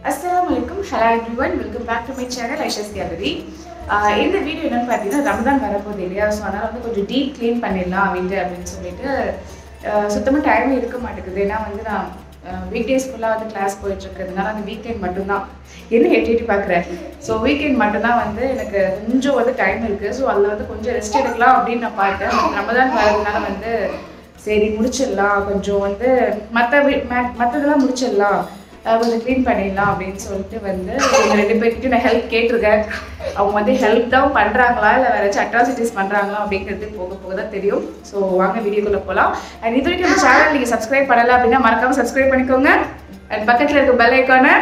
அஸ்ஸலாமு அலைக்கும் hello everyone welcome back to my channel Aisha's gallery இந்த வீடியோ என்னன்னு பார்த்தீங்கன்னா ரமதான் வரப்போகுது இல்லையா ஸோ அதனால் வந்து கொஞ்சம் டீப் க்ளீன் பண்ணிடலாம் வீட்டு அப்படின்னு சொல்லிட்டு சுத்தமாக டைமே இருக்க மாட்டேங்குது ஏன்னா வந்து நான் வீக் டேஸ் ஃபுல்லாக வந்து கிளாஸ் போயிட்டு இருக்கிறதுனால அந்த வீக்கெண்ட் மட்டும்தான் என்ன எட்டி எட்டி பார்க்குறேன் ஸோ வீக்கெண்ட் மட்டும்தான் வந்து எனக்கு கொஞ்சம் வந்து டைம் இருக்குது ஸோ அதில் வந்து கொஞ்சம் ரெஸ்ட் எடுக்கலாம் அப்படின்னு நான் பார்த்தேன் ரமதான் வரதுனால வந்து சரி முடிச்சிடலாம் கொஞ்சம் வந்து மற்ற மற்றதெல்லாம் முடிச்சிடலாம் அஹ் கொஞ்சம் க்ளீன் பண்ணிடலாம் அப்படின்னு சொல்லிட்டு வந்து இவங்க ரெண்டு பேர்கிட்ட நான் ஹெல்ப் கேட்டிருக்கேன் அவங்க வந்து ஹெல்ப் தான் பண்ணுறாங்களா இல்லை வேறு ஏதாச்சும் அட்ராசிட்டிஸ் பண்ணுறாங்களா அப்படிங்கிறது போக போக தான் தெரியும் ஸோ வாங்க வீடியோக்குள்ளே போகலாம் அண்ட் இது வரைக்கும் இந்த சேனல் நீங்கள் சப்ஸ்கிரைப் பண்ணலை அப்படின்னா மறக்காமல் சப்ஸ்கிரைப் பண்ணிக்கோங்க அண்ட் பக்கத்தில் இருக்க பெல் ஐக்கானை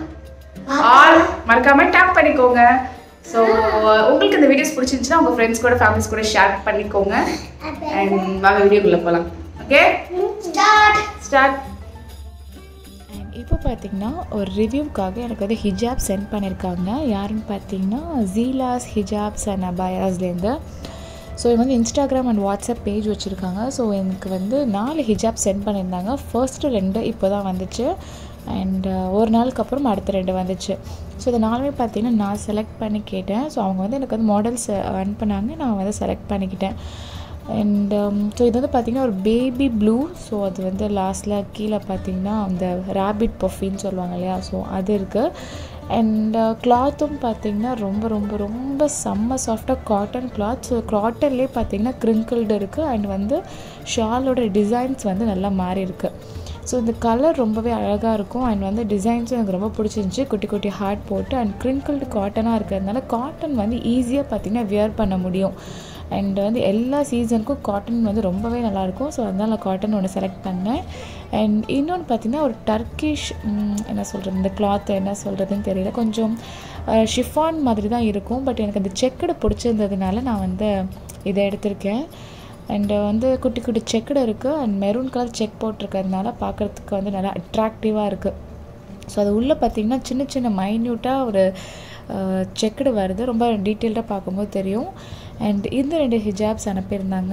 ஆல் மறக்காமல் டேப் பண்ணிக்கோங்க ஸோ உங்களுக்கு இந்த வீடியோஸ் பிடிச்சிருந்துச்சுன்னா உங்கள் ஃப்ரெண்ட்ஸ் கூட ஃபேமிலிஸ் கூட ஷேர் பண்ணிக்கோங்க அண்ட் வாங்க வீடியோக்குள்ளே போகலாம் ஓகே ஸ்டார்ட் ஸ்டார்ட் அண்ட் இப்போ பார்த்தீங்கன்னா ஒரு ரிவ்யூக்காக எனக்கு வந்து ஹிஜாப் சென்ட் பண்ணியிருக்காங்க யாருன்னு பார்த்தீங்கன்னா ஜீலாஸ் ஹிஜாப்ஸ் அண்ட் அபாயாஸ்லேருந்து ஸோ இவங்க வந்து இன்ஸ்டாகிராம் அண்ட் வாட்ஸ்அப் பேஜ் வச்சுருக்காங்க ஸோ எனக்கு வந்து நாலு ஹிஜாப் சென்ட் பண்ணியிருந்தாங்க ஃபர்ஸ்ட்டு ரெண்டு இப்போ தான் வந்துச்சு அண்ட் ஒரு நாளுக்கு அப்புறம் அடுத்த ரெண்டு வந்துச்சு ஸோ இது நாலுமே பார்த்தீங்கன்னா நான் செலக்ட் பண்ணி கேட்டேன் ஸோ அவங்க வந்து எனக்கு வந்து மாடல்ஸ் அனுப்புனாங்க நான் வந்து செலக்ட் பண்ணிக்கிட்டேன் அண்ட் ஸோ இது வந்து பார்த்திங்கன்னா ஒரு பேபி ப்ளூ ஸோ அது வந்து லாஸ்ட்டில் கீழே பார்த்தீங்கன்னா அந்த ரேபிட் பஃபின்னு சொல்லுவாங்க இல்லையா ஸோ அது இருக்குது அண்ட் கிளாத்தும் பார்த்திங்கன்னா ரொம்ப ரொம்ப ரொம்ப செம்ம சாஃப்டாக காட்டன் கிளாத் ஸோ காட்டன்லேயே பார்த்தீங்கன்னா க்ரிங்கிள்டு இருக்குது அண்ட் வந்து ஷாலோட டிசைன்ஸ் வந்து நல்லா மாறி இருக்குது ஸோ இந்த கலர் ரொம்பவே அழகாக இருக்கும் அண்ட் வந்து டிசைன்ஸும் எனக்கு ரொம்ப பிடிச்சிருந்துச்சி குட்டி குட்டி ஹார்ட் போட்டு அண்ட் க்ரிங்கிள்டு காட்டனாக இருக்கிறதுனால காட்டன் வந்து ஈஸியாக பார்த்திங்கன்னா வியர் பண்ண முடியும் அண்ட் வந்து எல்லா சீசனுக்கும் காட்டன் வந்து ரொம்பவே நல்லாயிருக்கும் ஸோ அதனால் நான் காட்டன் ஒன்று செலக்ட் பண்ணேன் அண்ட் இன்னொன்று பார்த்திங்கன்னா ஒரு டர்க்கிஷ் என்ன சொல்கிறது இந்த கிளாத் என்ன சொல்கிறதுன்னு தெரியல கொஞ்சம் ஷிஃபான் மாதிரி தான் இருக்கும் பட் எனக்கு அந்த செக்குடு பிடிச்சிருந்ததுனால நான் வந்து இதை எடுத்திருக்கேன் அண்டு வந்து குட்டி குட்டி செக்குடு இருக்குது அண்ட் மெரூன் கலர் செக் போட்டிருக்கிறதுனால பார்க்குறதுக்கு வந்து நல்லா அட்ராக்டிவாக இருக்குது ஸோ அது உள்ளே பார்த்திங்கன்னா சின்ன சின்ன மைன்யூட்டாக ஒரு செக்குடு வருது ரொம்ப டீட்டெயில்டாக பார்க்கும்போது தெரியும் அண்ட் இந்த ரெண்டு ஹிஜாப்ஸ் அனுப்பியிருந்தாங்க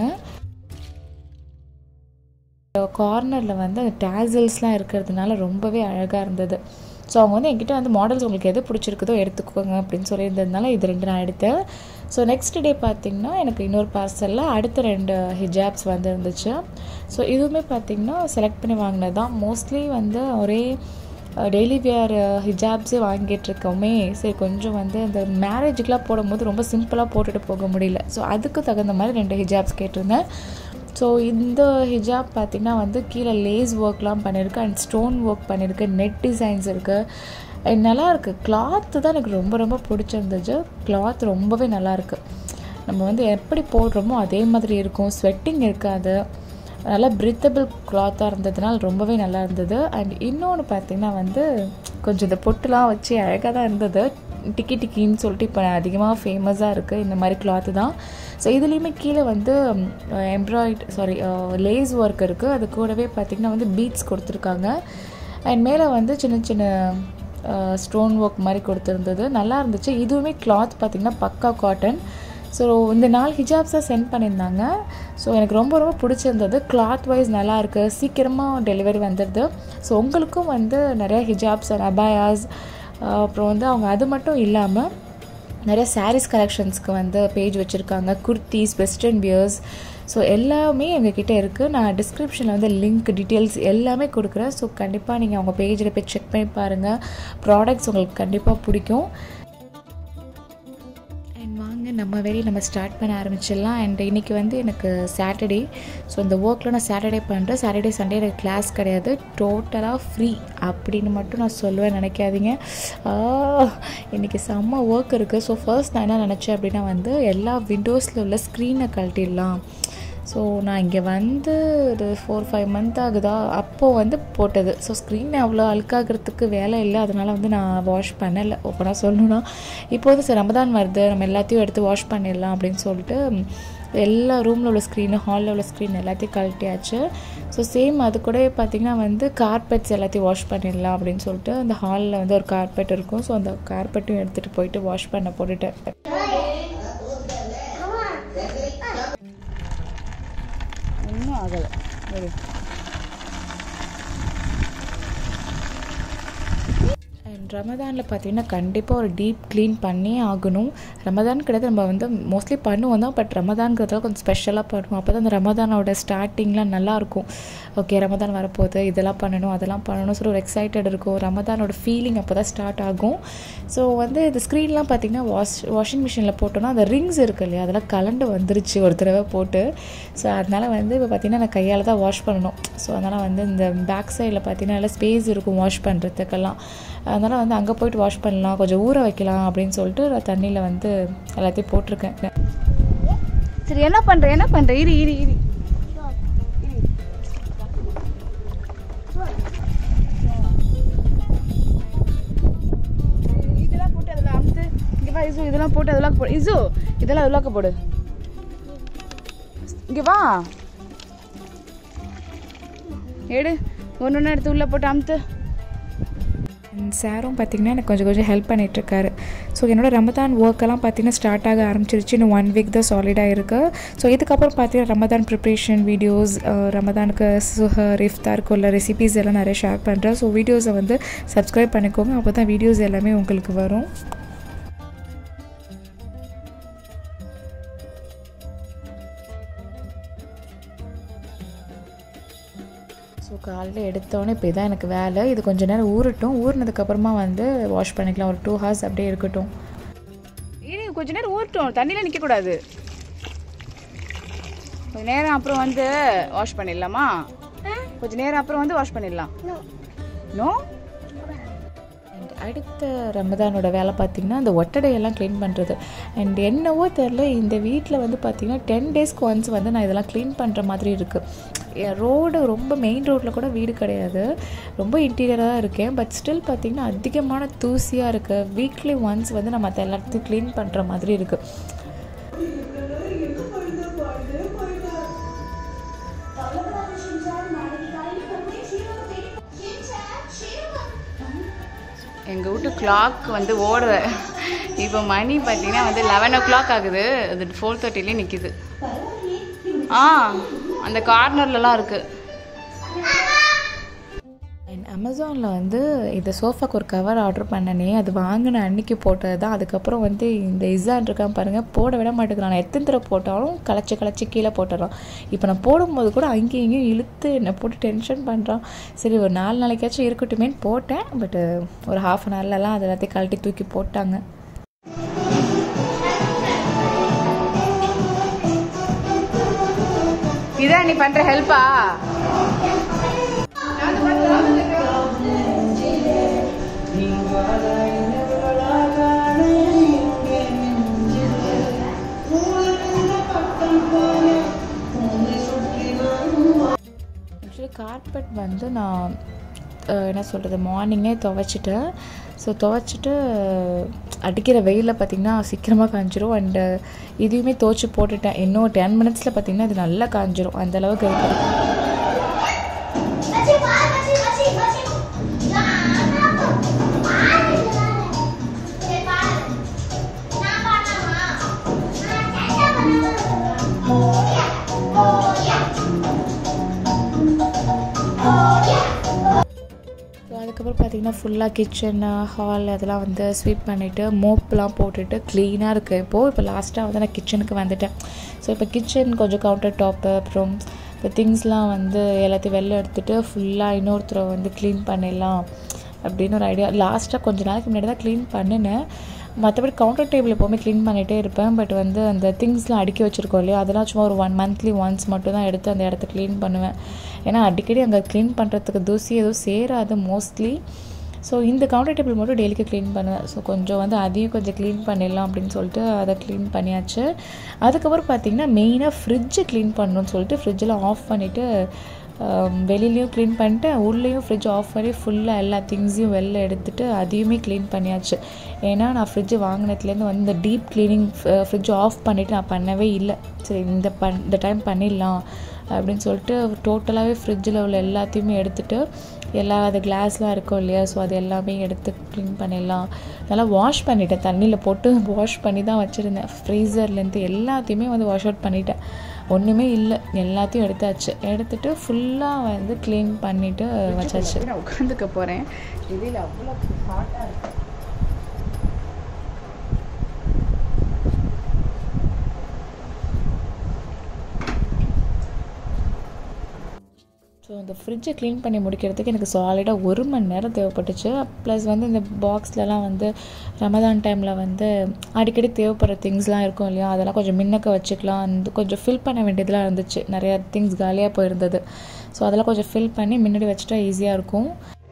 கார்னரில் வந்து அந்த டேசல்ஸ்லாம் இருக்கிறதுனால ரொம்பவே அழகாக இருந்தது ஸோ அவங்க வந்து என்கிட்ட வந்து மாடல்ஸ் உங்களுக்கு எது பிடிச்சிருக்குதோ எடுத்துக்கோங்க அப்படின்னு சொல்லியிருந்ததுனால இது ரெண்டு நான் எடுத்தேன் ஸோ நெக்ஸ்ட் டே பார்த்திங்கன்னா எனக்கு இன்னொரு பார்சலில் அடுத்த ரெண்டு ஹிஜாப்ஸ் வந்து இருந்துச்சு ஸோ இதுவுமே பார்த்திங்கன்னா செலக்ட் பண்ணி வாங்கினது தான் மோஸ்ட்லி வந்து ஒரே டெய்லி வியர் ஹிஜாப்ஸே வாங்கிட்டு இருக்கோமே சரி கொஞ்சம் வந்து இந்த மேரேஜுக்கெலாம் போடும்போது ரொம்ப சிம்பிளாக போட்டுட்டு போக முடியல ஸோ அதுக்கு தகுந்த மாதிரி ரெண்டு ஹிஜாப்ஸ் கேட்டிருந்தேன் ஸோ இந்த ஹிஜாப் பார்த்திங்கன்னா வந்து கீழே லேஸ் ஒர்க்லாம் பண்ணியிருக்கு அண்ட் ஸ்டோன் ஒர்க் பண்ணியிருக்கு நெட் டிசைன்ஸ் இருக்குது நல்லா இருக்குது கிளாத்து தான் எனக்கு ரொம்ப ரொம்ப பிடிச்சிருந்துச்சு கிளாத் ரொம்பவே நல்லாயிருக்கு நம்ம வந்து எப்படி போடுறோமோ அதே மாதிரி இருக்கும் ஸ்வெட்டிங் இருக்காது நல்லா பிரித்தபிள் கிளாத்தாக இருந்ததுனால ரொம்பவே நல்லா இருந்தது அண்ட் இன்னொன்று பார்த்திங்கன்னா வந்து கொஞ்சம் இந்த பொட்டுலாம் வச்சு அழகாக தான் இருந்தது டிக்கி டிக்கின்னு சொல்லிட்டு இப்போ அதிகமாக ஃபேமஸாக இருக்குது இந்த மாதிரி கிளாத்து தான் ஸோ இதுலேயுமே கீழே வந்து எம்ப்ராய்ட் சாரி லேஸ் ஒர்க் இருக்குது அது கூடவே பார்த்திங்கன்னா வந்து பீட்ஸ் கொடுத்துருக்காங்க அண்ட் மேலே வந்து சின்ன சின்ன ஸ்டோன் ஒர்க் மாதிரி கொடுத்துருந்தது நல்லா இருந்துச்சு இதுவுமே கிளாத் பார்த்திங்கன்னா பக்கா காட்டன் ஸோ இந்த நாலு ஹிஜாப்ஸாக சென்ட் பண்ணியிருந்தாங்க ஸோ எனக்கு ரொம்ப ரொம்ப பிடிச்சிருந்தது கிளாத் வைஸ் நல்லா இருக்குது சீக்கிரமாக டெலிவரி வந்துடுது ஸோ உங்களுக்கும் வந்து நிறையா ஹிஜாப்ஸ் அண்ட் அபாயாஸ் அப்புறம் வந்து அவங்க அது மட்டும் இல்லாமல் நிறைய சாரீஸ் கலெக்ஷன்ஸ்க்கு வந்து பேஜ் வச்சுருக்காங்க குர்த்திஸ் வெஸ்டர்ன் வியர்ஸ் ஸோ எல்லாமே எங்ககிட்ட இருக்குது நான் டிஸ்கிரிப்ஷனில் வந்து லிங்க் டீட்டெயில்ஸ் எல்லாமே கொடுக்குறேன் ஸோ கண்டிப்பாக நீங்கள் அவங்க பேஜில் போய் செக் பண்ணி பாருங்கள் ப்ராடக்ட்ஸ் உங்களுக்கு கண்டிப்பாக பிடிக்கும் அண்ட் வாங்க நம்ம வேலையை நம்ம ஸ்டார்ட் பண்ண ஆரம்பிச்சிடலாம் அண்ட் இன்றைக்கி வந்து எனக்கு சாட்டர்டே ஸோ இந்த ஒர்க்கில் நான் சாட்டர்டே பண்ணுறேன் சாட்டர்டே சண்டே எனக்கு கிளாஸ் கிடையாது டோட்டலாக ஃப்ரீ அப்படின்னு மட்டும் நான் சொல்லுவேன் நினைக்காதீங்க இன்றைக்கி செம்ம ஒர்க் இருக்குது ஸோ ஃபர்ஸ்ட் நான் என்ன நினச்சேன் அப்படின்னா வந்து எல்லா விண்டோஸில் உள்ள ஸ்க்ரீனை கழட்டிடலாம் ஸோ நான் இங்கே வந்து ஒரு ஃபோர் ஃபைவ் மந்த் ஆகுதா அப்போது வந்து போட்டது ஸோ ஸ்க்ரீன் அவ்வளோ அழுக்காகிறதுக்கு வேலை இல்லை அதனால் வந்து நான் வாஷ் பண்ணலை ஓப்பனாக சொல்லணுன்னா இப்போ வந்து சரி ரமதான் வருது நம்ம எல்லாத்தையும் எடுத்து வாஷ் பண்ணிடலாம் அப்படின்னு சொல்லிட்டு எல்லா ரூமில் உள்ள ஸ்க்ரீனு ஹாலில் உள்ள ஸ்க்ரீன் எல்லாத்தையும் கழட்டியாச்சு ஸோ சேம் அது கூட பார்த்திங்கன்னா வந்து கார்பெட்ஸ் எல்லாத்தையும் வாஷ் பண்ணிடலாம் அப்படின்னு சொல்லிட்டு அந்த ஹாலில் வந்து ஒரு கார்பெட் இருக்கும் ஸோ அந்த கார்பெட்டும் எடுத்துகிட்டு போயிட்டு வாஷ் பண்ண போட்டுட்டேன் இன்னும் ஆகலை அண்ட் ரமதானில் பார்த்தீங்கன்னா கண்டிப்பாக ஒரு டீப் க்ளீன் பண்ணியே ஆகணும் ரமதான் கிடையாது நம்ம வந்து மோஸ்ட்லி பண்ணுவோம் தான் பட் ரமதான்கிறதுல கொஞ்சம் ஸ்பெஷலாக பண்ணுவோம் அப்போ தான் அந்த ரமதானோட ஸ்டார்டிங்லாம் நல்லாயிருக்கும் ஓகே ரமதான் வரப்போகுது இதெல்லாம் பண்ணணும் அதெல்லாம் பண்ணணும் சொல்லி ஒரு எக்ஸைட்டட் இருக்கும் ரமதானோட ஃபீலிங் அப்போ தான் ஸ்டார்ட் ஆகும் ஸோ வந்து இந்த ஸ்க்ரீன்லாம் பார்த்திங்கன்னா வாஷ் வாஷிங் மிஷினில் போட்டோன்னா அந்த ரிங்ஸ் இருக்கு இல்லையா அதெல்லாம் கலண்டு வந்துருச்சு ஒரு தடவை போட்டு ஸோ அதனால் வந்து இப்போ பார்த்திங்கன்னா நான் கையால் தான் வாஷ் பண்ணணும் ஸோ அதனால் வந்து இந்த பேக் சைடில் பார்த்திங்கன்னா நல்லா ஸ்பேஸ் இருக்கும் வாஷ் பண்ணுறதுக்கெல்லாம் அதனால் வந்து அங்கே போயிட்டு வாஷ் பண்ணலாம் கொஞ்சம் ஊற வைக்கலாம் அப்படின்னு சொல்லிட்டு நான் தண்ணியில் வந்து எல்லாத்தையும் போட்டிருக்கேன் சரி என்ன பண்ற என்ன பண்ற இரு இரு இரு இதெல்லாம் போட்டு அதில் அமுத்து இங்கே வா இசு இதெல்லாம் போட்டு அதெல்லாம் போடு இசு இதெல்லாம் அதில் போடு இங்கே வா எடு ஒன்று ஒன்று எடுத்து உள்ளே போட்டு அமுத்து சாரும் பார்த்திங்கன்னா எனக்கு கொஞ்சம் கொஞ்சம் ஹெல்ப் பண்ணிகிட்ருக்காரு ஸோ என்னோட ரமதான் ஒர்க்கெல்லாம் பார்த்திங்கன்னா ஸ்டார்ட் ஆக ஆரம்பிச்சிருச்சு இன்னும் ஒன் வீக் தான் சாலிடாக இருக்குது ஸோ இதுக்கப்புறம் பார்த்தீங்கன்னா ரமதான் ப்ரிப்ரேஷன் வீடியோஸ் ரமதானுக்கு சுஹர் இஃப்தாருக்கு உள்ள ரெசிபீஸ் எல்லாம் நிறைய ஷேர் பண்ணுறேன் ஸோ வீடியோஸை வந்து சப்ஸ்கிரைப் பண்ணிக்கோங்க அப்போ தான் வீடியோஸ் எல்லாமே உங்களுக்கு வரும் ஸோ காலையில் எடுத்தோன்னே இப்போ இதான் எனக்கு வேலை இது கொஞ்சம் நேரம் ஊறட்டும் ஊறினதுக்கப்புறமா வந்து வாஷ் பண்ணிக்கலாம் ஒரு டூ ஹவர்ஸ் அப்படியே இருக்கட்டும் இரு கொஞ்ச நேரம் ஊறட்டும் தண்ணியில் நிற்கக்கூடாது கொஞ்ச நேரம் அப்புறம் வந்து வாஷ் பண்ணிடலாமா கொஞ்ச நேரம் அப்புறம் வந்து வாஷ் பண்ணிடலாம் நோ அண்ட் அடுத்த ரமதானோட வேலை பார்த்திங்கன்னா அந்த ஒட்டடையெல்லாம் க்ளீன் பண்ணுறது அண்ட் என்னவோ தெரில இந்த வீட்டில் வந்து பார்த்திங்கன்னா டென் டேஸ்க்கு ஒன்ஸ் வந்து நான் இதெல்லாம் க்ளீன் பண்ணுற மாதிரி இருக்குது ரோடு ரொம்ப மெயின் ரோட்டில் கூட வீடு கிடையாது ரொம்ப இன்டீரியராக தான் இருக்கேன் பட் ஸ்டில் பார்த்திங்கன்னா அதிகமான தூசியாக இருக்குது வீக்லி ஒன்ஸ் வந்து நம்ம அதை எல்லாத்தையும் க்ளீன் பண்ணுற மாதிரி இருக்குது எங்கள் வீட்டு கிளாக் வந்து ஓடுற இப்போ மணி பார்த்தீங்கன்னா வந்து லெவன் ஓ கிளாக் ஆகுது அது ஃபோர் தேர்ட்டிலே நிற்கிது ஆ அந்த கார்னர்லலாம் இருக்குது அண்ட் அமேசானில் வந்து இந்த சோஃபாக்கு ஒரு கவர் ஆர்டர் பண்ணனே அது வாங்கின அன்னைக்கு போட்டது தான் அதுக்கப்புறம் வந்து இந்த இசான் இருக்கான் பாருங்கள் போட விட மாட்டேங்கிறான் நான் எத்தனை தடவை போட்டாலும் களைச்சி களைச்சி கீழே போட்டுறான் இப்போ நான் போடும்போது கூட அங்கேயும் இங்கேயும் இழுத்து என்னை போட்டு டென்ஷன் பண்ணுறான் சரி ஒரு நாலு நாளைக்காச்சும் இருக்கட்டுமேன்னு போட்டேன் பட்டு ஒரு ஹாஃப் அன் ஹவர்லலாம் அது எல்லாத்தையும் கழட்டி தூக்கி போட்டாங்க இதான் நீ பண்ணுற ஹெல்ப்பா ஆக்சுவலி கார்பெட் வந்து நான் அஹ், என்ன சொல்கிறது மார்னிங்கே துவைச்சிட்டேன் ஸோ துவைச்சிட்டு அடிக்கிற வெயிலில் பார்த்திங்கன்னா சீக்கிரமாக காஞ்சிரும் அண்டு இதையுமே துவைச்சி போட்டுட்டேன் இன்னும் டென் மினிட்ஸில் பார்த்திங்கன்னா இது நல்லா காஞ்சிரும் அந்த அளவுக்கு இருக்குது ஸோ அதுக்கப்புறம் பார்த்தீங்கன்னா ஃபுல்லாக கிச்சன் ஹால் அதெல்லாம் வந்து ஸ்வீப் பண்ணிவிட்டு மோப்லாம் போட்டுட்டு க்ளீனாக இருக்குது இப்போது இப்போ லாஸ்ட்டாக வந்து நான் கிச்சனுக்கு வந்துட்டேன் ஸோ இப்போ கிச்சன் கொஞ்சம் கவுண்டர் டாப்பு அப்புறம் இப்போ திங்ஸ்லாம் வந்து எல்லாத்தையும் வெளில எடுத்துகிட்டு ஃபுல்லாக இன்னொருத்தரை வந்து க்ளீன் பண்ணிடலாம் அப்படின்னு ஒரு ஐடியா லாஸ்ட்டாக கொஞ்ச நாளைக்கு முன்னாடி தான் க்ளீன் பண்ணினேன் மற்றபடி கவுண்டர் டேபிள் எப்போவுமே க்ளீன் பண்ணிகிட்டே இருப்பேன் பட் வந்து அந்த திங்ஸ்லாம் அடுக்கி வச்சுருக்கோம் இல்லையா அதெல்லாம் சும்மா ஒரு ஒன் மந்த்லி ஒன்ஸ் மட்டும் தான் எடுத்து அந்த இடத்த க்ளீன் பண்ணுவேன் ஏன்னா அடிக்கடி அங்கே க்ளீன் பண்ணுறதுக்கு தூசி எதுவும் சேராது மோஸ்ட்லி ஸோ இந்த கவுண்டர் டேபிள் மட்டும் டெய்லிக்கு க்ளீன் பண்ணுவேன் ஸோ கொஞ்சம் வந்து அதையும் கொஞ்சம் க்ளீன் பண்ணிடலாம் அப்படின்னு சொல்லிட்டு அதை க்ளீன் பண்ணியாச்சு அதுக்கப்புறம் பார்த்தீங்கன்னா மெயினாக ஃப்ரிட்ஜை க்ளீன் பண்ணணும்னு சொல்லிட்டு ஃப்ரிட்ஜில் ஆஃப் பண்ணிவிட்டு வெளியிலையும் க்ளீன் பண்ணிட்டு உள்ளேயும் ஃப்ரிட்ஜ் ஆஃப் பண்ணி ஃபுல்லாக எல்லா திங்ஸையும் வெளில எடுத்துட்டு அதையுமே க்ளீன் பண்ணியாச்சு ஏன்னா நான் ஃப்ரிட்ஜ் வாங்கினதுலேருந்து வந்து இந்த டீப் க்ளீனிங் ஃப்ரிட்ஜ் ஆஃப் பண்ணிவிட்டு நான் பண்ணவே இல்லை சரி இந்த பண் இந்த டைம் பண்ணிடலாம் அப்படின்னு சொல்லிட்டு டோட்டலாகவே ஃப்ரிட்ஜில் உள்ள எல்லாத்தையுமே எடுத்துகிட்டு எல்லா அது கிளாஸ்லாம் இருக்கும் இல்லையா ஸோ அது எல்லாமே எடுத்து க்ளீன் பண்ணிடலாம் நல்லா வாஷ் பண்ணிட்டேன் தண்ணியில் போட்டு வாஷ் பண்ணி தான் வச்சுருந்தேன் ஃப்ரீசர்லேருந்து எல்லாத்தையுமே வந்து வாஷ் அவுட் பண்ணிட்டேன் ஒன்றுமே இல்லை எல்லாத்தையும் எடுத்தாச்சு எடுத்துட்டு ஃபுல்லாக வந்து க்ளீன் பண்ணிவிட்டு வச்சாச்சு நான் உட்காந்துக்க போகிறேன் வெளியில் அவ்வளோ ஹாட்டாக இருக்கு ஸோ இந்த ஃப்ரிட்ஜை க்ளீன் பண்ணி முடிக்கிறதுக்கு எனக்கு சாலிடாக ஒரு மணி நேரம் தேவைப்பட்டுச்சு ப்ளஸ் வந்து இந்த பாக்ஸ்லலாம் வந்து ரமதான் டைமில் வந்து அடிக்கடி தேவைப்படுற திங்ஸ்லாம் இருக்கும் இல்லையா அதெல்லாம் கொஞ்சம் மின்னக்க வச்சுக்கலாம் அந்த கொஞ்சம் ஃபில் பண்ண வேண்டியதெல்லாம் இருந்துச்சு நிறையா திங்ஸ் காலியாக போயிருந்தது ஸோ அதெல்லாம் கொஞ்சம் ஃபில் பண்ணி முன்னாடி வச்சுட்டா ஈஸியாக இருக்கும்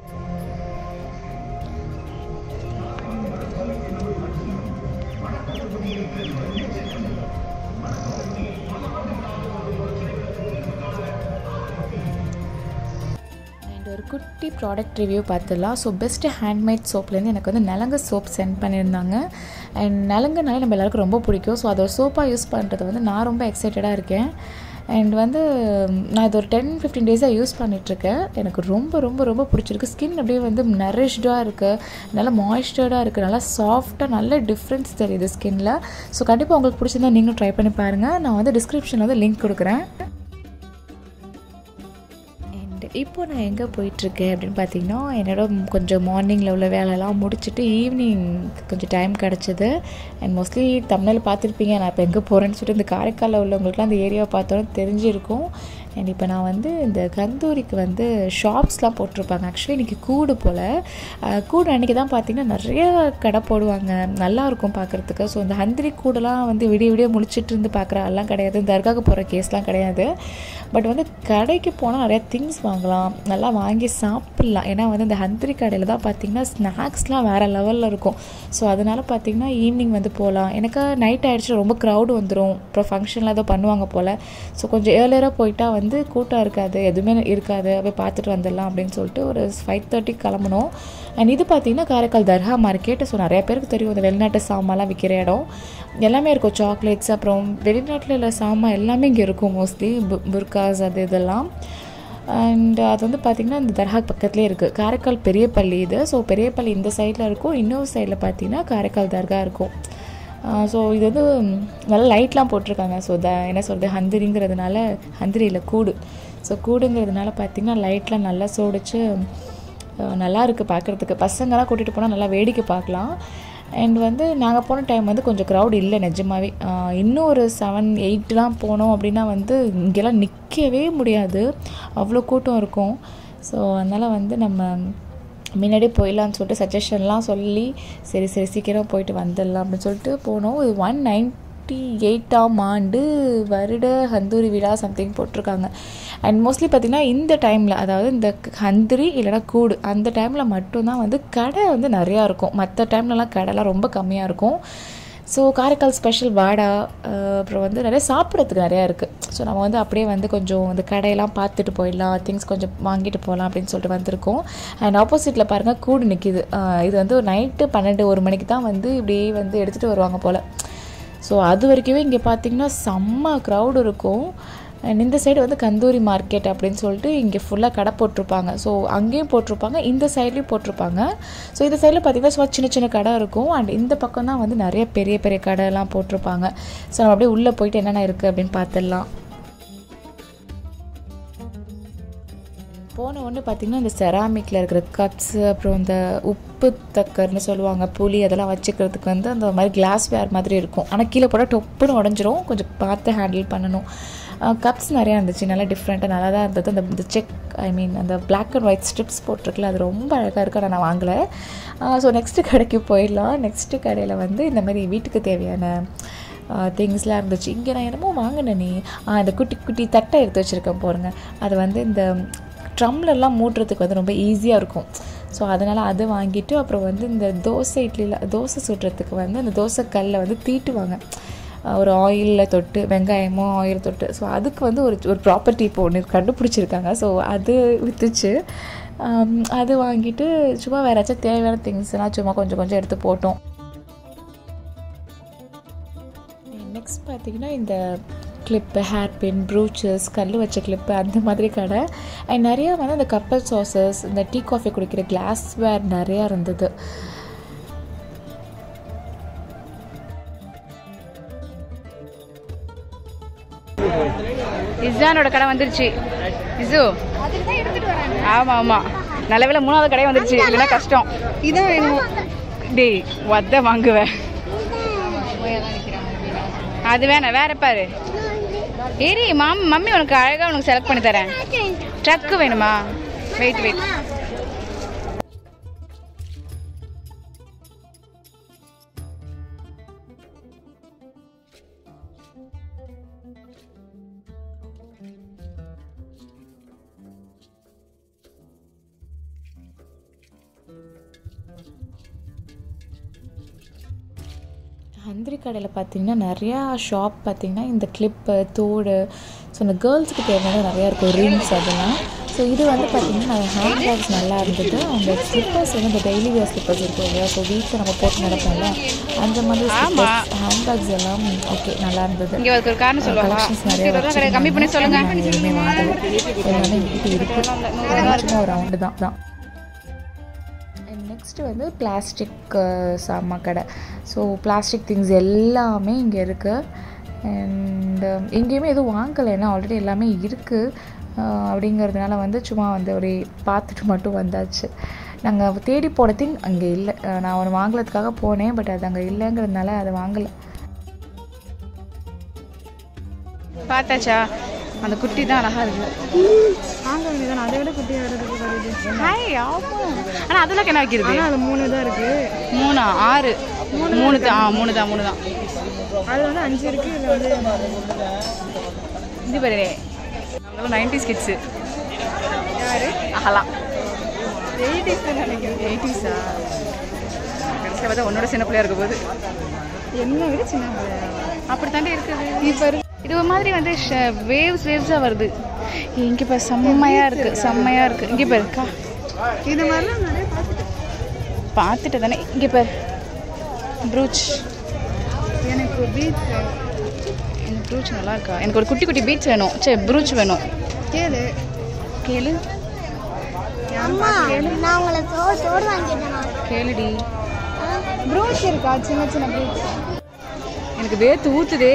அண்ட் ஒரு குட்டி ப்ராடக்ட் ரிவ்யூ பார்த்துடலாம் ஸோ பெஸ்ட்டு ஹேண்ட்மேட் சோப்லேருந்து எனக்கு வந்து நலங்கு சோப் சென்ட் பண்ணியிருந்தாங்க அண்ட் நலங்குனாலே நம்ம எல்லாருக்கும் ரொம்ப பிடிக்கும் ஸோ அதை ஒரு சோப்பாக யூஸ் பண்ணுறது வந்து நான் ரொம்ப எக்ஸைட்டடாக இருக்கேன் அண்ட் வந்து நான் இது ஒரு டென் ஃபிஃப்டீன் டேஸாக யூஸ் பண்ணிகிட்ருக்கேன் எனக்கு ரொம்ப ரொம்ப ரொம்ப பிடிச்சிருக்கு ஸ்கின் அப்படியே வந்து நரிஷ்டாக இருக்குது நல்லா மாய்ஸ்டர்டாக இருக்குது நல்லா சாஃப்டாக நல்ல டிஃப்ரென்ஸ் தெரியுது ஸ்கின்னில் ஸோ கண்டிப்பாக உங்களுக்கு பிடிச்சிருந்தா நீங்களும் ட்ரை பண்ணி பாருங்கள் நான் வந்து டிஸ்கிரிப்ஷனில் வந்து லிங்க் கொடுக்குறேன் அண்ட் இப்போ நான் எங்கே போயிட்டுருக்கேன் அப்படின்னு பார்த்தீங்கன்னா என்னோட கொஞ்சம் மார்னிங்கில் உள்ள வேலையெல்லாம் முடிச்சுட்டு ஈவினிங் கொஞ்சம் டைம் கிடச்சிது அண்ட் மோஸ்ட்லி தமிழில் பார்த்துருப்பீங்க நான் இப்போ எங்கே போகிறேன்னு சொல்லிட்டு இந்த காரைக்காலில் உள்ளவங்களுக்குலாம் அந்த ஏரியாவை பார்த்தோன்னு தெரிஞ்சிருக்கும் அண்ட் இப்போ நான் வந்து இந்த கந்தூரிக்கு வந்து ஷாப்ஸ்லாம் போட்டிருப்பாங்க ஆக்சுவலி இன்றைக்கி கூடு போல் அஹ், கூடு அன்றைக்கி தான் பார்த்தீங்கன்னா நிறைய கடை போடுவாங்க நல்லா இருக்கும் பார்க்குறதுக்கு ஸோ இந்த ஹந்திரி கூடெல்லாம் வந்து விடிய விடிய முழிச்சிட்டு இருந்து பார்க்குற எல்லாம் கிடையாது தர்காவுக்கு போகிற கேஸ்லாம் கிடையாது பட் வந்து கடைக்கு போனால் நிறையா திங்ஸ் வாங்கலாம் நல்லா வாங்கி சாப்பிட்லாம் ஏன்னா வந்து இந்த ஹந்திரி கடையில் தான் பார்த்தீங்கன்னா ஸ்நாக்ஸ்லாம் வேறு லெவலில் இருக்கும் ஸோ அதனால் பார்த்தீங்கன்னா ஈவினிங் வந்து போகலாம் எனக்கு நைட் ஆகிடுச்சு ரொம்ப க்ரௌடு வந்துடும் அப்புறம் ஃபங்க்ஷனில் ஏதோ பண்ணுவாங்க போல் ஸோ கொஞ்சம் ஏர்லியராக போயிட்டா வந்து கூட்டம் இருக்காது எதுவுமே இருக்காது போய் பார்த்துட்டு வந்துடலாம் அப்படின்னு சொல்லிட்டு ஒரு ஃபைவ் தேர்ட்டிக்கு கிளம்பணும் அண்ட் இது பார்த்தீங்கன்னா காரைக்கால் தர்கா மார்க்கெட் ஸோ நிறைய பேருக்கு தெரியும் இந்த வெளிநாட்டு சாமான்லாம் விற்கிற இடம் எல்லாமே இருக்கும் சாக்லேட்ஸ் அப்புறம் வெளிநாட்டில் உள்ள சாமான் எல்லாமே இங்கே இருக்கும் மோஸ்ட்லி புர்காஸ் அது இதெல்லாம் அண்ட் அது வந்து பார்த்திங்கன்னா இந்த தர்கா பக்கத்துலேயே இருக்குது காரைக்கால் பெரிய பள்ளி இது ஸோ பெரிய பள்ளி இந்த சைடில் இருக்கும் இன்னொரு சைடில் பார்த்தீங்கன்னா காரைக்கால் தர்கா இருக்கும் ஸோ இது வந்து நல்லா லைட்லாம் போட்டிருக்காங்க ஸோ த என்ன சொல்கிறது ஹந்திரிங்கிறதுனால ஹந்திரி இல்லை கூடு ஸோ கூடுங்கிறதுனால பார்த்திங்கன்னா லைட்லாம் நல்லா சோடிச்சு அஹ் நல்லா இருக்குது பார்க்குறதுக்கு பசங்களாம் கூட்டிகிட்டு போனால் நல்லா வேடிக்கை பார்க்கலாம் அண்ட் வந்து நாங்கள் போன டைம் வந்து கொஞ்சம் க்ரௌட் இல்லை நிஜமாவே ஆஹ் இன்னும் ஒரு செவன் எயிட்லாம் போனோம் அப்படின்னா வந்து இங்கெல்லாம் நிற்கவே முடியாது அவ்வளோ கூட்டம் இருக்கும் ஸோ அதனால் வந்து நம்ம முன்னாடியே போயிடலான்னு சொல்லிட்டு சஜஷன்லாம் சொல்லி சரி சரி சீக்கிரம் போயிட்டு வந்துடலாம் அப்படின்னு சொல்லிட்டு போனோம் இது ஒன் நைன்ட்டி எயிட்டாம் ஆண்டு வருட ஹந்தூரி விழா சம்திங் போட்டிருக்காங்க அண்ட் மோஸ்ட்லி பார்த்திங்கன்னா இந்த டைமில் அதாவது இந்த ஹந்திரி இல்லைனா கூடு அந்த டைமில் மட்டும்தான் வந்து கடை வந்து நிறையா இருக்கும் மற்ற டைம்லலாம் கடைலாம் ரொம்ப கம்மியாக இருக்கும் ஸோ காரைக்கால் ஸ்பெஷல் வாடா அஹ் அப்புறம் வந்து நிறைய சாப்பிட்றதுக்கு நிறையா இருக்குது ஸோ நம்ம வந்து அப்படியே வந்து கொஞ்சம் இந்த கடையெல்லாம் பார்த்துட்டு போயிடலாம் திங்ஸ் கொஞ்சம் வாங்கிட்டு போகலாம் அப்படின்னு சொல்லிட்டு வந்திருக்கோம் அண்ட் ஆப்போசிட்டில் பாருங்கள் கூடு நிற்கிது இது வந்து ஒரு நைட்டு பன்னெண்டு ஒரு மணிக்கு தான் வந்து இப்படியே வந்து எடுத்துகிட்டு வருவாங்க போல் ஸோ அது வரைக்குமே இங்கே பார்த்தீங்கன்னா செம்ம க்ரௌடு இருக்கும் அண்ட் இந்த சைடு வந்து கந்தூரி மார்க்கெட் அப்படின்னு சொல்லிட்டு இங்கே ஃபுல்லாக கடை போட்டிருப்பாங்க ஸோ அங்கேயும் போட்டிருப்பாங்க இந்த சைட்லேயும் போட்டிருப்பாங்க ஸோ இந்த சைடில் பார்த்தீங்கன்னா சும்மா சின்ன சின்ன கடை இருக்கும் அண்ட் இந்த பக்கம் தான் வந்து நிறைய பெரிய பெரிய கடையெல்லாம் போட்டிருப்பாங்க ஸோ நம்ம அப்படியே உள்ளே போயிட்டு என்னென்ன இருக்குது அப்படின்னு பார்த்துடலாம் போன ஒன்று பார்த்திங்கன்னா இந்த செராமிக்கில் இருக்கிற கப்ஸு அப்புறம் இந்த உப்பு தக்கர்னு சொல்லுவாங்க புளி அதெல்லாம் வச்சுக்கிறதுக்கு வந்து அந்த மாதிரி கிளாஸ் வேர் மாதிரி இருக்கும் ஆனால் கீழே போட்டால் டொப்புன்னு உடஞ்சிரும் கொஞ்சம் பார்த்து ஹேண்டில் பண்ணணும் கப்ஸ் நிறையா இருந்துச்சு நல்லா டிஃப்ரெண்ட்டாக நல்லா தான் இருந்தது அந்த இந்த செக் ஐ மீன் அந்த பிளாக் அண்ட் ஒயிட் ஸ்ட்ரிப்ஸ் போட்டிருக்குல அது ரொம்ப அழகாக இருக்குது ஆனால் நான் வாங்கலை ஸோ நெக்ஸ்ட்டு கடைக்கு போயிடலாம் நெக்ஸ்ட்டு கடையில் வந்து இந்த மாதிரி வீட்டுக்கு தேவையான திங்ஸ்லாம் இருந்துச்சு இங்கே நான் என்னமோ வாங்கினேன் நீ இந்த குட்டி குட்டி தட்டை எடுத்து வச்சுருக்கேன் பாருங்க அது வந்து இந்த ட்ரம்லெல்லாம் மூட்டுறதுக்கு வந்து ரொம்ப ஈஸியாக இருக்கும் ஸோ அதனால் அதை வாங்கிட்டு அப்புறம் வந்து இந்த தோசை இட்லியில் தோசை சுடுறதுக்கு வந்து அந்த தோசை கல்லை வந்து தீட்டுவாங்க ஒரு ஆயிலில் தொட்டு வெங்காயமோ ஆயில் தொட்டு ஸோ அதுக்கு வந்து ஒரு ஒரு ப்ராப்பர்ட்டி இப்போ ஒன்று கண்டுபிடிச்சிருக்காங்க ஸோ அது விற்றுச்சு அது வாங்கிட்டு சும்மா வேறு ஏதாச்சும் தேவையான திங்ஸ்லாம் சும்மா கொஞ்சம் கொஞ்சம் எடுத்து போட்டோம் நெக்ஸ்ட் பார்த்திங்கன்னா இந்த கிளிப்பு ஹேர் பின் ப்ரூச்சஸ் கல் வச்ச கிளிப்பு அந்த மாதிரி கடை அண்ட் நிறையா வந்து அந்த கப்பல் சாசஸ் இந்த டீ காஃபி குடிக்கிற கிளாஸ் வேர் நிறையா இருந்தது இசானோட கடை வந்துருச்சு இசு ஆமா ஆமா நல்ல வேளை மூணாவது கடை வந்துருச்சு இல்லைன்னா கஷ்டம் இதான் வேணும் டேய் வத்த வாங்குவேன் அது வேணாம் வேற பாரு ஏரி மாம் மம்மி உனக்கு அழகா உனக்கு செலக்ட் பண்ணி தரேன் ட்ரக்கு வேணுமா வெயிட் வெயிட் ஹந்திரி கடையில் பார்த்தீங்கன்னா நிறையா ஷாப் பார்த்தீங்கன்னா இந்த கிளிப்பு தோடு ஸோ இந்த கேர்ள்ஸுக்கு தேவையான நிறையா இருக்கும் ரிங்ஸ் அதெல்லாம் ஸோ இது வந்து பார்த்தீங்கன்னா ஹேண்ட் பேக்ஸ் நல்லா இருந்தது அந்த ஸ்லிப்பர்ஸ் வந்து இந்த டெய்லி வேர் ஸ்லிப்பர்ஸ் இருக்கும் இல்லையா ஸோ வீட்டில் நம்ம போட்டு நடப்போம்ல அந்த மாதிரி ஹேண்ட் பேக்ஸ் எல்லாம் ஓகே நல்லா இருந்தது இங்க ஒரு காரணம் சொல்லுவாங்க கலெக்ஷன்ஸ் நிறைய கடை கம்மி பண்ணி சொல்லுங்க நான் எதுவுமே வாங்கல எல்லாமே எங்ககிட்ட இருக்கு சும்மா ஒரு ரவுண்டு தான் தான் நெக்ஸ்ட்டு வந்து பிளாஸ்டிக் சாமா கடை ஸோ பிளாஸ்டிக் திங்ஸ் எல்லாமே இங்கே இருக்குது அண்ட் எங்கேயுமே எதுவும் வாங்கலை ஏன்னா ஆல்ரெடி எல்லாமே இருக்குது அப்படிங்கிறதுனால வந்து சும்மா வந்து ஒரு பார்த்துட்டு மட்டும் வந்தாச்சு நாங்கள் தேடி போன திங் அங்கே இல்லை அஹ் நான் ஒன்று வாங்குறதுக்காக போனேன் பட் அது அங்கே இல்லைங்கிறதுனால அதை வாங்கலை பார்த்தாச்சா அந்த குட்டி தான் அழகா இருக்கு வாங்க வேண்டியதான் அதை விட குட்டியாக வரதுக்கு வருது ஹாய் ஆமா ஆனா அதுல என்ன வைக்கிறது ஆனால் அது மூணு தான் இருக்கு மூணா ஆறு மூணு தான் ஆ மூணு தான் மூணு தான் அது வந்து அஞ்சு இருக்கு இதில் வந்து இது பாரு நாங்களும் நைன்டிஸ் கிட்ஸு யாரு அகலாம் எயிட்டிஸ் நினைக்கிறேன் எயிட்டிஸா கடைசியில் பார்த்தா உன்னோட சின்ன பிள்ளையா இருக்க போது என்ன விட சின்ன பிள்ளையா அப்படி தாண்டி இருக்குது இப்போ இருக்கு இது ஒரு மாதிரி வந்து வேவ்ஸ் வேவ்ஸாக வருது இங்கே பாரு செம்மையாக இருக்கு செம்மையாக இருக்கு இங்கே பாரு கா இது மாதிரிலாம் நிறைய பார்த்துட்டேன் பார்த்துட்டு தானே இங்கே பாரு ப்ரூச் எனக்கு பீச் எனக்கு ப்ரூச் நல்லா இருக்கா எனக்கு ஒரு குட்டி குட்டி பீச் வேணும் சரி ப்ரூச் வேணும் கேளு கேளு அம்மா நான் உங்களை சோறு சோறு வாங்கிட்டேன் கேளுடி ப்ரூச் இருக்கா சின்ன சின்ன ப்ரூச் எனக்கு வேர்த்து ஊத்துதே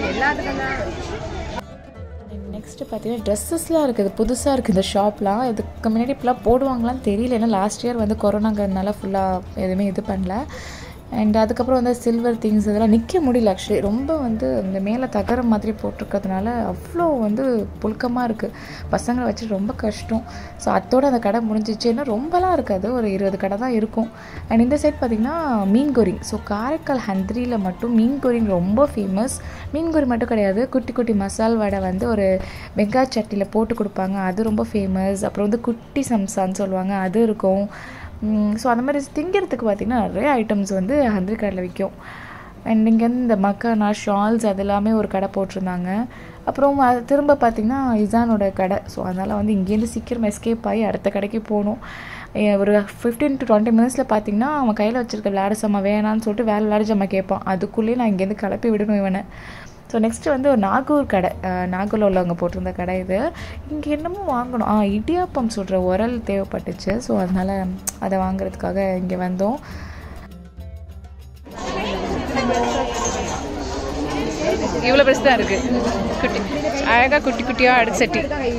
நெக்ஸ்ட்டு பார்த்தீங்கன்னா ட்ரெஸ்ஸஸ்லாம் இருக்குது புதுசாக இருக்குது இந்த ஷாப்லாம் இதுக்கு முன்னாடி இப்போலாம் போடுவாங்களான்னு தெரியல ஏன்னா லாஸ்ட் இயர் வந்து கொரோனாங்கிறதுனால ஃபுல்லாக எதுவுமே இது பண்ணல அண்ட் அதுக்கப்புறம் வந்து சில்வர் திங்ஸ் இதெல்லாம் நிற்க முடியல ஆக்சுவலி ரொம்ப வந்து இந்த மேலே தகரம் மாதிரி போட்டிருக்கிறதுனால அவ்வளோ வந்து புழுக்கமாக இருக்குது பசங்களை வச்சு ரொம்ப கஷ்டம் ஸோ அத்தோட அந்த கடை முடிஞ்சிச்சு ஏன்னா ரொம்பலாம் இருக்காது ஒரு இருபது கடை தான் இருக்கும் அண்ட் இந்த சைட் பார்த்திங்கன்னா மீன் கோரிங் ஸோ காரைக்கால் ஹந்திரியில் மட்டும் மீன் கோரிங் ரொம்ப ஃபேமஸ் மீன் கோரி மட்டும் கிடையாது குட்டி குட்டி மசால் வடை வந்து ஒரு வெங்காய சட்டியில் போட்டு கொடுப்பாங்க அது ரொம்ப ஃபேமஸ் அப்புறம் வந்து குட்டி சம்சான்னு சொல்லுவாங்க அது இருக்கும் ஸோ அந்த மாதிரி திங்கிறதுக்கு பார்த்திங்கன்னா நிறைய ஐட்டம்ஸ் வந்து ஹந்திரி கடையில் விற்கும் அண்ட் இங்கேருந்து இந்த மக்கானா ஷால்ஸ் அது எல்லாமே ஒரு கடை போட்டிருந்தாங்க அப்புறம் அது திரும்ப பார்த்திங்கன்னா இசானோட கடை ஸோ அதனால் வந்து இங்கேருந்து சீக்கிரம் எஸ்கேப் ஆகி அடுத்த கடைக்கு போகணும் ஏ, ஒரு ஃபிஃப்டீன் டு டுவெண்ட்டி மினிட்ஸில் பார்த்தீங்கன்னா அவன் கையில் வச்சிருக்க விளையாட சம்மா வேணான்னு சொல்லிட்டு வேறு விளையாட ஜம்மா கேட்பான் அதுக்குள்ளேயே நான் இங்கேருந்து கிளப்பி விடணும் இவனை ஸோ நெக்ஸ்ட்டு வந்து ஒரு நாகூர் கடை அஹ், நாகூரில் உள்ளவங்க போட்டிருந்த கடை இது இங்கே என்னமோ வாங்கணும் ஆ இடியாப்பம் சுடுற உரல் தேவைப்பட்டுச்சு ஸோ அதனால் அதை வாங்குறதுக்காக இங்கே வந்தோம் இவ்வளோ பெருசு தான் இருக்கு குட்டி அழகாக குட்டி குட்டியாக அடுத்து சட்டி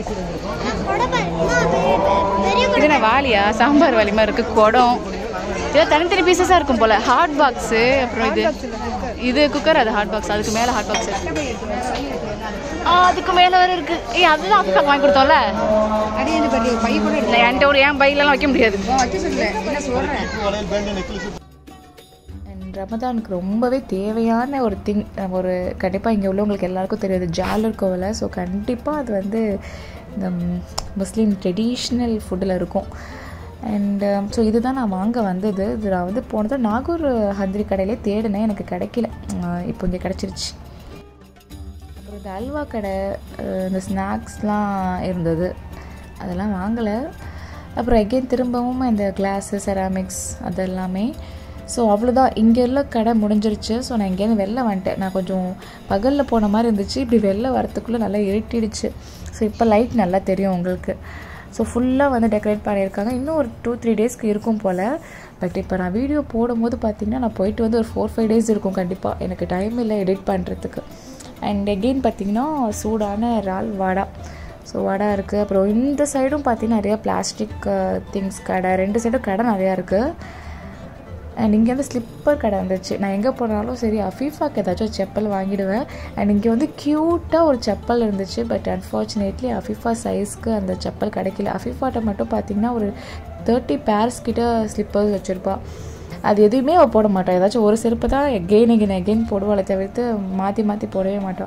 இது என்ன வாளியா சாம்பார் வாளி மாதிரி இருக்கு குடம் இதெல்லாம் தனித்தனி பீசஸாக இருக்கும் போல ஹாட் பாக்ஸு அப்புறம் இது இது குக்கர் அது ஹாட் பாக்ஸ் அதுக்கு மேலே ஹாட் பாக்ஸ் ஆ அதுக்கு மேலே வேறு இருக்கு ஏய் அதுதான் அக்கா வாங்கி கொடுத்தோம்ல அடி இந்த படி பை கூட இல்லை என்கிட்ட ஒரு ஏன் பையிலலாம் வைக்க முடியாது வைக்க சொல்லல என்ன சொல்கிறேன் அண்ட் ரமதானுக்கு ரொம்பவே தேவையான ஒரு திங் ஒரு கண்டிப்பாக இங்கே உள்ளவங்களுக்கு எல்லாருக்கும் தெரியாது ஜாலர் கோவிலை ஸோ கண்டிப்பாக அது வந்து இந்த ம், முஸ்லீம் ட்ரெடிஷ்னல் ஃபுட்டில் இருக்கும் அண்டு ஸோ இதுதான் நான் வாங்க வந்தது இது நான் வந்து போனது நாகூர் ஹந்திரி கடையிலே தேடினேன் எனக்கு கிடைக்கல அஹ் இப்போ இங்கே கிடச்சிருச்சு அப்புறம் இந்த அல்வா கடை அஹ் இந்த ஸ்நாக்ஸ்லாம் இருந்தது அதெல்லாம் வாங்கலை அப்புறம் எகெயின் திரும்பவும் இந்த கிளாஸு செராமிக்ஸ் அதெல்லாமே ஸோ அவ்வளோதான் இங்கே உள்ள கடை முடிஞ்சிருச்சு ஸோ நான் இங்கேருந்து வெளில வந்துட்டேன் நான் கொஞ்சம் பகலில் போன மாதிரி இருந்துச்சு இப்படி வெளில வரத்துக்குள்ளே நல்லா இருட்டிடுச்சு ஸோ இப்போ லைட் நல்லா தெரியும் உங்களுக்கு ஸோ ஃபுல்லாக வந்து டெக்கரேட் பண்ணியிருக்காங்க இன்னும் ஒரு டூ த்ரீ டேஸ்க்கு இருக்கும் போல் பட் இப்போ நான் வீடியோ போடும்போது பார்த்தீங்கன்னா நான் போயிட்டு வந்து ஒரு ஃபோர் ஃபைவ் டேஸ் இருக்கும் கண்டிப்பாக எனக்கு டைம் இல்லை எடிட் பண்ணுறதுக்கு அண்ட் எகெயின் பார்த்தீங்கன்னா சூடான இறால் வடை ஸோ வடை இருக்குது அப்புறம் இந்த சைடும் பார்த்தீங்கன்னா நிறையா பிளாஸ்டிக் திங்ஸ் கடை ரெண்டு சைடும் கடை நிறையா இருக்குது அண்ட் இங்கே வந்து ஸ்லிப்பர் கடை இருந்துச்சு நான் எங்கே போனாலும் சரி அஃபீஃபாக்கு ஏதாச்சும் ஒரு செப்பல் வாங்கிடுவேன் அண்ட் இங்கே வந்து க்யூட்டாக ஒரு செப்பல் இருந்துச்சு பட் அன்ஃபார்ச்சுனேட்லி அஃபீஃபா சைஸ்க்கு அந்த செப்பல் கிடைக்கல அஃபீஃபாட்ட மட்டும் பார்த்தீங்கன்னா ஒரு தேர்ட்டி பேர்ஸ் கிட்ட ஸ்லிப்பர்ஸ் வச்சுருப்பா அது எதுவுமே அவள் போட மாட்டாள் ஏதாச்சும் ஒரு செருப்பு தான் எகெயின் எகெயின் எகெயின் போடுவாளே தவிர்த்து மாற்றி மாற்றி போடவே மாட்டாள்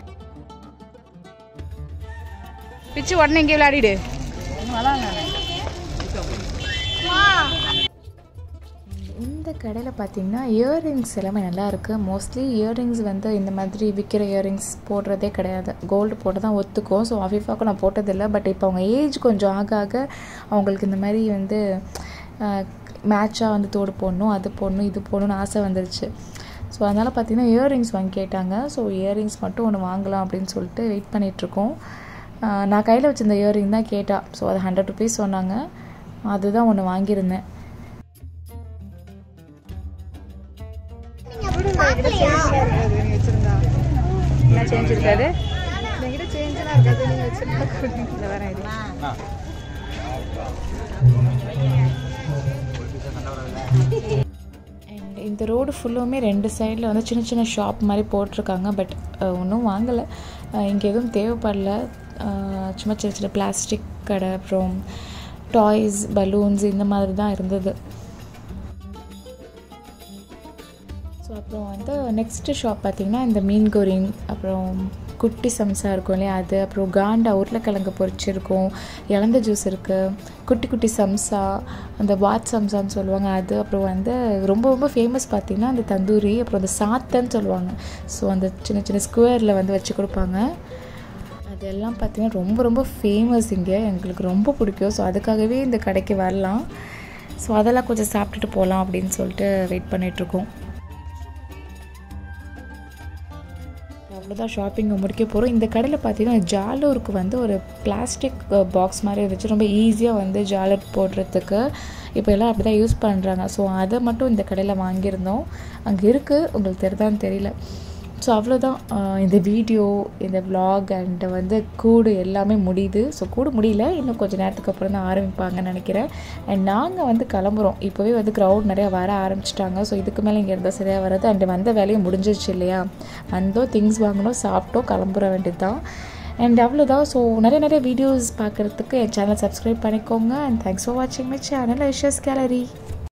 பிச்சு உடனே இங்கே விளையாடிடு இந்த கடையில் பார்த்தீங்கன்னா இயரிங்ஸ் எல்லாமே நல்லா இருக்குது மோஸ்ட்லி இயரிங்ஸ் வந்து இந்த மாதிரி விற்கிற இயரிங்ஸ் போடுறதே கிடையாது கோல்டு போட்டு தான் ஒத்துக்கும் ஸோ அஃபீஃபாக்கும் நான் போட்டதில்லை பட் இப்போ அவங்க ஏஜ் கொஞ்சம் ஆக ஆக அவங்களுக்கு இந்த மாதிரி வந்து மேட்சாக வந்து தோடு போடணும் அது போடணும் இது போடணும்னு ஆசை வந்துருச்சு ஸோ அதனால் பார்த்தீங்கன்னா இயரிங்ஸ் வாங்கி கேட்டாங்க ஸோ இயரிங்ஸ் மட்டும் ஒன்று வாங்கலாம் அப்படின்னு சொல்லிட்டு வெயிட் பண்ணிகிட்ருக்கோம் நான் கையில் வச்சிருந்த இயரிங் தான் கேட்டா ஸோ அது ஹண்ட்ரட் ருபீஸ் சொன்னாங்க அதுதான் ஒன்று வாங்கியிருந்தேன் என்ன சேஞ்ச் இருக்காது என்கிட்ட சேஞ்செல்லாம் இருக்காது நீங்கள் வச்சுருந்தா இந்த வரேன் இது அண்ட் இந்த ரோடு ஃபுல்லுமே ரெண்டு சைடில் வந்து சின்ன சின்ன ஷாப் மாதிரி போட்டிருக்காங்க பட் ஒன்றும் வாங்கலை இங்கே எதுவும் தேவைப்படல அஹ், சும்மா சின்ன சின்ன பிளாஸ்டிக் கடை அப்புறம் டாய்ஸ் பலூன்ஸ் இந்த மாதிரி தான் இருந்தது ஸோ அப்புறம் வந்து நெக்ஸ்ட்டு ஷாப் பார்த்திங்கன்னா இந்த மீன் கோரிங் அப்புறம் குட்டி சம்சா இருக்கும் இல்லையா அது அப்புறம் காண்டா உருளைக்கிழங்கு பொரிச்சிருக்கும் இளந்த ஜூஸ் இருக்குது குட்டி குட்டி சம்சா அந்த வாட் சம்சான்னு சொல்லுவாங்க அது அப்புறம் வந்து ரொம்ப ரொம்ப ஃபேமஸ் பார்த்திங்கன்னா அந்த தந்தூரி அப்புறம் அந்த சாத்தன்னு சொல்லுவாங்க ஸோ அந்த சின்ன சின்ன ஸ்கொயரில் வந்து வச்சு கொடுப்பாங்க அதெல்லாம் பார்த்திங்கன்னா ரொம்ப ரொம்ப ஃபேமஸ் இங்கே எங்களுக்கு ரொம்ப பிடிக்கும் ஸோ அதுக்காகவே இந்த கடைக்கு வரலாம் ஸோ அதெல்லாம் கொஞ்சம் சாப்பிட்டுட்டு போகலாம் அப்படின்னு சொல்லிட்டு வெயிட் பண்ணிகிட்ருக்கோம் அவ்வளோதான் ஷாப்பிங்கை முடிக்க போகிறோம் இந்த கடையில் பார்த்தீங்கன்னா ஜாலூருக்கு வந்து ஒரு பிளாஸ்டிக் பாக்ஸ் மாதிரி இருந்துச்சு ரொம்ப ஈஸியாக வந்து ஜாலர் போடுறதுக்கு இப்போ எல்லாம் அப்படி தான் யூஸ் பண்ணுறாங்க ஸோ அதை மட்டும் இந்த கடையில் வாங்கியிருந்தோம் அங்கே இருக்குது உங்களுக்கு தெரியுதான்னு தெரியல ஸோ அவ்வளோதான் ஆஹ் இந்த வீடியோ இந்த vlog அண்ட் வந்து கூடு எல்லாமே முடியுது ஸோ கூடு முடியல இன்னும் கொஞ்சம் நேரத்துக்கு அப்புறம் தான் ஆரம்பிப்பாங்கன்னு நினைக்கிறேன் அண்ட் நாங்கள் வந்து கிளம்புறோம் இப்போவே வந்து க்ரௌட் நிறையா வர ஆரம்பிச்சிட்டாங்க ஸோ இதுக்கு மேலே இங்கே இருந்தால் சரியாக வராது அண்ட் வந்த வேலையும் முடிஞ்சிருச்சு இல்லையா வந்தோம் திங்ஸ் வாங்கினோம் சாப்பிட்டோம் கிளம்புற வேண்டியது தான் அண்ட் அவ்வளோதான் ஸோ நிறைய நிறைய வீடியோஸ் பார்க்குறதுக்கு என் சேனல் சப்ஸ்கிரைப் பண்ணிக்கோங்க அண்ட் தேங்க்ஸ் ஃபார் வாட்சிங் மை சேனல் ஐஷஸ் கேலரி